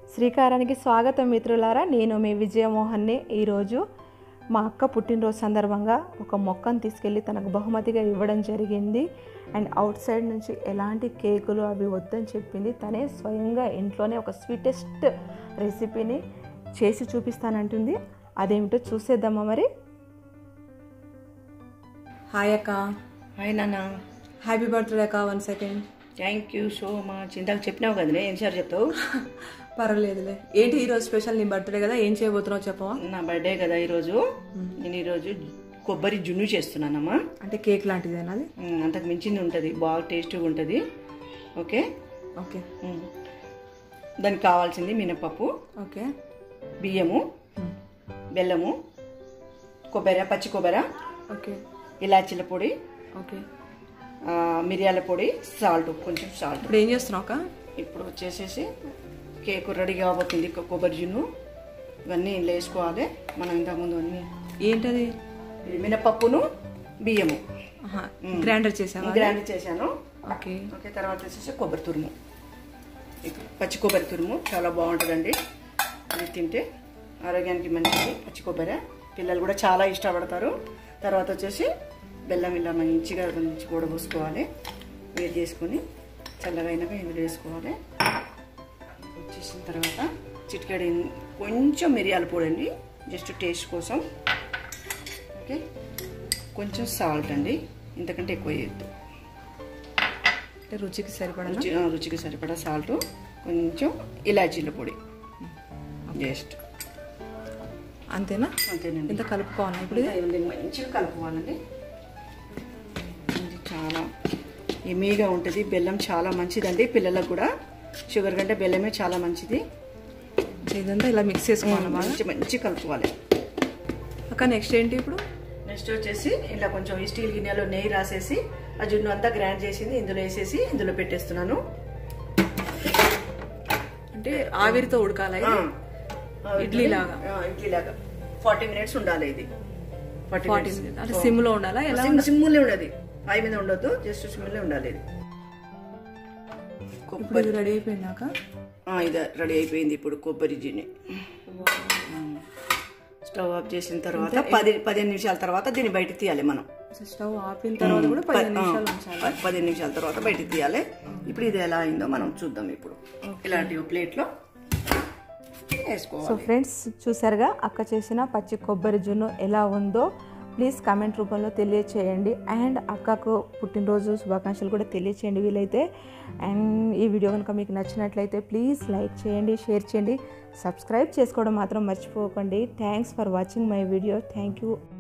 శ్రీకారానికి స్వాగతం మిత్రులారా నేను మీ విజయమోహన్ని ఈరోజు మా అక్క పుట్టినరోజు సందర్భంగా ఒక మొక్కను తీసుకెళ్ళి తనకు బహుమతిగా ఇవ్వడం జరిగింది అండ్ అవుట్ సైడ్ నుంచి ఎలాంటి కేకులు అవి వద్దని చెప్పింది తనే స్వయంగా ఇంట్లోనే ఒక స్వీటెస్ట్ రెసిపీని చేసి చూపిస్తానంటుంది అదేమిటో చూసేద్దామా మరి హాయ్ అక్క హాయ్ నాన్న హ్యాపీ బర్త్డే అక్క one second thank you so much ఇందాక చెప్పినావు కదలే ఎన్నిసార్లు చెప్తావు పర్వాలేదులే ఏంటి ఈరోజు స్పెషల్ నీ బర్త్డే కదా ఏం చేయబోతున్నావు చెప్పవా నా బర్త్డే కదా ఈరోజు నేను ఈరోజు కొబ్బరి జున్ను చేస్తున్నానమ్మా అంటే కేక్ లాంటిదేనా అది ఉమ్, అంతకు మించింది ఉంటుంది బాగా టేస్టీగా ఉంటుంది ఓకే ఓకే ఉమ్. దానికి కావాల్సింది మినపప్పు ఓకే బియ్యము బెల్లము కొబ్బరి పచ్చి కొబ్బరి ఓకే ఇలాచీల పొడి ఓకే ఆ, మిరియాల పొడి సాల్ట్ కొంచెం సాల్ట్ ఇప్పుడు ఏం చేస్తున్నావు అక్క ఇప్పుడు వచ్చేసేసి కేక్ రెడీ కాబోతుంది కొ- కొబ్బరి జున్ను ఇవన్నీ ఇందులో వేసుకోవాలి మనం ఇంతకుముందు అన్నీ ఏంటది ఇది మినపప్పును బియ్యము గ్రైండర్ చేసావా గ్రైండ్ చేశాను ఓకే ఓకే తర్వాత వచ్చేసి కొబ్బరి తురుము ఇది పచ్చి కొబ్బరి తురుము చాలా బాగుంటుందండి అది తింటే ఆరోగ్యానికి మంచిది పచ్చి కొబ్బరి పిల్లలు కూడా చాలా ఇష్టపడతారు తర్వాత వచ్చేసి బెల్లం ఇలా మంచిగా మంచి కూడబోసుకోవాలి వేడి చేసుకొని చల్లగా అయినాక ఇందులో వేసుకోవాలి వచ్చేసిన తర్వాత చిటికెడి కొంచెం మిరియాల పొడి అండి జస్ట్ టేస్ట్ కోసం ఓకే కొంచెం సాల్ట్ అండి ఇంతకంటే ఎక్కువ వేయద్దు అంటే రుచికి సరిపడా రుచి ఆ, రుచికి సరిపడా సాల్ట్ కొంచెం ఇలాచీల పొడి జస్ట్ అంతేనా అంతేనండి ఇంత కలుపుకోవాలి ఇప్పుడు ఇది? ఇవన్నీ మంచిగా కలుపుకోవాలండి ఇది చాలా ఎమీగా ఉంటుంది బెల్లం చాలా మంచిదండి పిల్లలకు కూడా షుగర్ కంటే బెల్లమే చాలా మంచిది ఇదంతా ఇలా మిక్స్ చేసుకోవాలి బాగా మంచి మంచి కలుపుకోవాలి అక్క నెక్స్ట్ ఏంటి ఇప్పుడు నెక్స్ట్ వచ్చేసి ఇలా కొంచెం ఈ స్టీల్ గిన్నెలో నెయ్యి రాసేసి ఆ జున్ను అంతా గ్రైండ్ చేసింది ఇందులో వేసేసి ఇందులో పెట్టేస్తున్నాను అంటే ఆవిరితో ఉడకాలి ఇది? ఇడ్లీ లాగా. ఇడ్లీ లాగా ఫార్టీ మినిట్స్ ఉండాలి ఇది ఫార్టీ ఫార్టీ మినిట్స్ అంటే సిమ్ లో ఉండాలా ఎలా సిమ్ సిమ్ములే ఉండదు హై మీద ఉండొద్దు జస్ట్ సిమ్ములే ఉండాలి ఇది ఇప్పుడు కొబ్బరి ఇది రెడీ అయిపోయిందాక ఆ, ఇది రెడీ అయిపోయింది ఇప్పుడు కొబ్బరి జిని స్టవ్ ఆఫ్ చేసిన తర్వాత పది పదిహేను నిమిషాల తర్వాత దీన్ని బయట తీయాలి మనం స్టవ్ ఆపిన తర్వాత కూడా పదిహేను నిమిషాలు ఉంచాలి ప- పదిహేను నిమిషాల తర్వాత బయటకు తీయాలి ఇప్పుడు ఇది ఎలా అయిందో మనం చూద్దాం ఇప్పుడు ఇలాంటి ప్లేట్లో సో వేసుకోవాలి ఫ్రెండ్స్ చూసారుగా అక్క చేసిన పచ్చి కొబ్బరి జున్ను ఎలా ఉందో ప్లీజ్ కామెంట్ రూపంలో తెలియచేయండి అండ్ అక్కకు పుట్టినరోజు శుభాకాంక్షలు కూడా తెలియచేయండి వీలైతే అండ్ ఈ వీడియో కనుక మీకు నచ్చినట్లయితే ప్లీజ్ లైక్ చేయండి షేర్ చేయండి సబ్స్క్రైబ్ చేసుకోవడం మాత్రం మర్చిపోకండి thanks for watching my video thank you